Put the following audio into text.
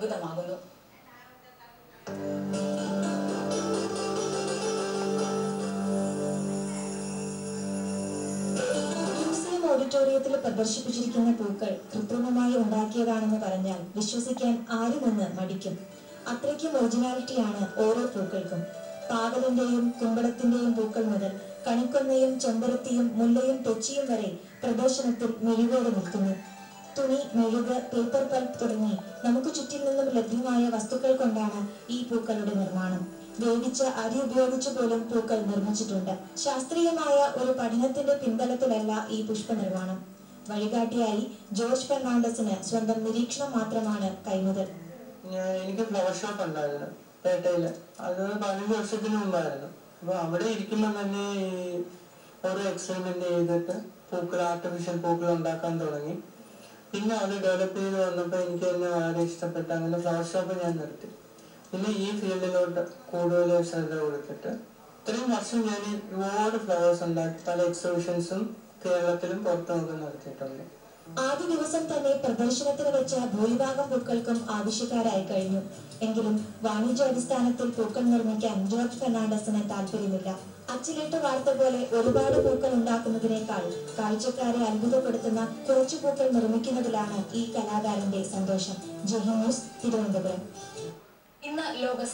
അത്ഭുതമാകുന്നു museum ഓഡിറ്റോറിയത്തിൽ പ്രദർശിപ്പിച്ചിരിക്കുന്ന പൂക്കൾ കൃത്രിമമായി ഉണ്ടാക്കിയതാണെന്ന് പറഞ്ഞാൽ വിശ്വസിക്കാൻ ആരുമെന്ന് മടിക്കും അത്രയ്ക്കും ഒറിജിനാലിറ്റിയാണ് ഓരോ പൂക്കൾക്കും പാവലിന്റെയും കുമ്പളത്തിന്റെയും പൂക്കൾ മുതൽ കണിക്കൊന്നയും ചെമ്പരത്തിയും മുല്ലയും തെച്ചിയും വരെ പ്രദർശനത്തിൽ മിഴിവോടെ നിൽക്കുന്നു തുണി മെഴുക് പേപ്പർ പൾപ്പ് തുടങ്ങി നമുക്ക് ചുറ്റിൽ നിന്നും ലഭ്യമായ വസ്തുക്കൾ കൊണ്ടാണ് ഈ പൂക്കളുടെ നിർമ്മാണം വേവിച്ച അരി ഉപയോഗിച്ച് പോലും പൂക്കൾ നിർമ്മിച്ചിട്ടുണ്ട് ശാസ്ത്രീയമായ ഒരു പഠനത്തിന്റെ പിൻബലത്തിലല്ല ഈ പുഷ്പ നിർമ്മാണം വഴികാട്ടിയായി ജോർജ് ഫെർണാണ്ടസിന് സ്വന്തം നിരീക്ഷണം മാത്രമാണ് കൈമുതൽ ഞാൻ എനിക്ക് ഫ്ലവർ ഷോപ്പ് ഉണ്ടായിരുന്നു പേട്ടയില് അത് പതിനഞ്ച് വർഷത്തിന് മുമ്പായിരുന്നു അപ്പൊ അവിടെ ഇരിക്കുമ്പോൾ തന്നെ ഈ ഓരോ എക്സ്പെരിമെന്റ് ചെയ്തിട്ട് പൂക്കൾ ആർട്ടിഫിഷ്യൽ പൂക്കൾ ഉണ്ടാക്കാൻ തുടങ്ങി പിന്നെ അത് ഡെവലപ്പ് ചെയ്ത് വന്നപ്പോൾ എനിക്ക് തന്നെ വളരെ ഇഷ്ടപ്പെട്ടു അങ്ങനെ ഫ്ലവർ ഷോപ്പ് ഞാൻ നിർത്തി പിന്നെ ഈ ഫീൽഡിലോട്ട് കൂടുതൽ ശ്രദ്ധ കൊടുത്തിട്ട് ഇത്രയും വർഷം ഞാൻ ഈ ഒരുപാട് ഫ്ലവേഴ്സ് ഉണ്ടാക്കി പല എക്സിബിഷൻസും കേരളത്തിലും പുറത്തുമൊക്കെ നടത്തിയിട്ടുണ്ട് ആദ്യ ദിവസം തന്നെ പ്രദർശനത്തിന് വെച്ച ഭൂരിഭാഗം പൂക്കൾക്കും ആവശ്യക്കാരായി കഴിഞ്ഞു എങ്കിലും വാണിജ്യാടിസ്ഥാനത്തിൽ പൂക്കൾ നിർമ്മിക്കാൻ ജോർജ് ഫെർണാണ്ടസിന് താല്പര്യമില്ല അച്ചിലിട്ട് വാർത്ത പോലെ ഒരുപാട് പൂക്കൾ ഉണ്ടാക്കുന്നതിനേക്കാൾ കാഴ്ചക്കാരെ അത്ഭുതപ്പെടുത്തുന്ന കുറച്ചു പൂക്കൾ നിർമ്മിക്കുന്നതിലാണ് ഈ കലാകാരന്റെ സന്തോഷം ജഹി ന്യൂസ് തിരുവനന്തപുരം ഇന്ന് ലോക